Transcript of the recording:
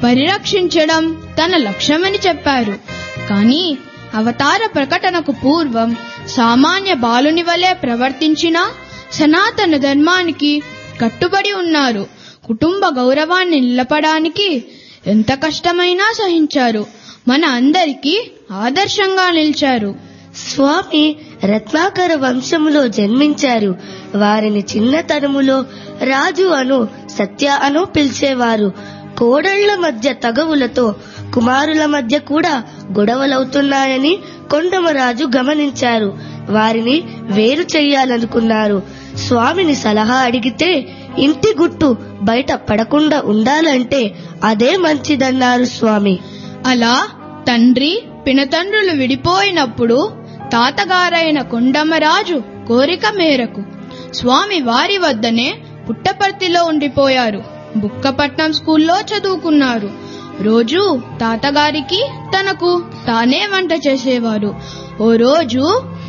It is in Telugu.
పరిరక్షించడం తన లక్ష్యమని చెప్పారు కానీ అవతార ప్రకటనకు పూర్వం సామాన్య బాలుని వలె ప్రవర్తించిన సనాతన ధర్మానికి కట్టుబడి ఉన్నారు కుటుంబ గౌరవాన్ని నిలపడానికి ఎంత కష్టమైనా సహించారు మన అందరికీ ఆదర్శంగా నిలిచారు స్వామి రత్నాకర వంశములో జన్మించారు వారిని చిన్నతనములో రాజు అను సత్య అను పిలిచేవారు కోడళ్ల మధ్య తగవులతో కుమారుల మధ్య కూడా గొడవలవుతున్నాయని కొండమరాజు గమనించారు వారిని వేరు చెయ్యాలనుకున్నారు స్వామిని సలహా అడిగితే ఇంటి గుట్టు బయట పడకుండా ఉండాలంటే అదే మంచిదన్నారు స్వామి అలా తండ్రి పినతండ్రులు విడిపోయినప్పుడు తాతగారైన కొండమరాజు కోరిక మేరకు స్వామి వారి వద్దనే పుట్టపర్తిలో ఉండిపోయారు బుక్కపట్నం స్కూల్లో చదువుకున్నారు రోజు తాతగారికి తనకు తానే వంట చేసేవారు ఓ రోజు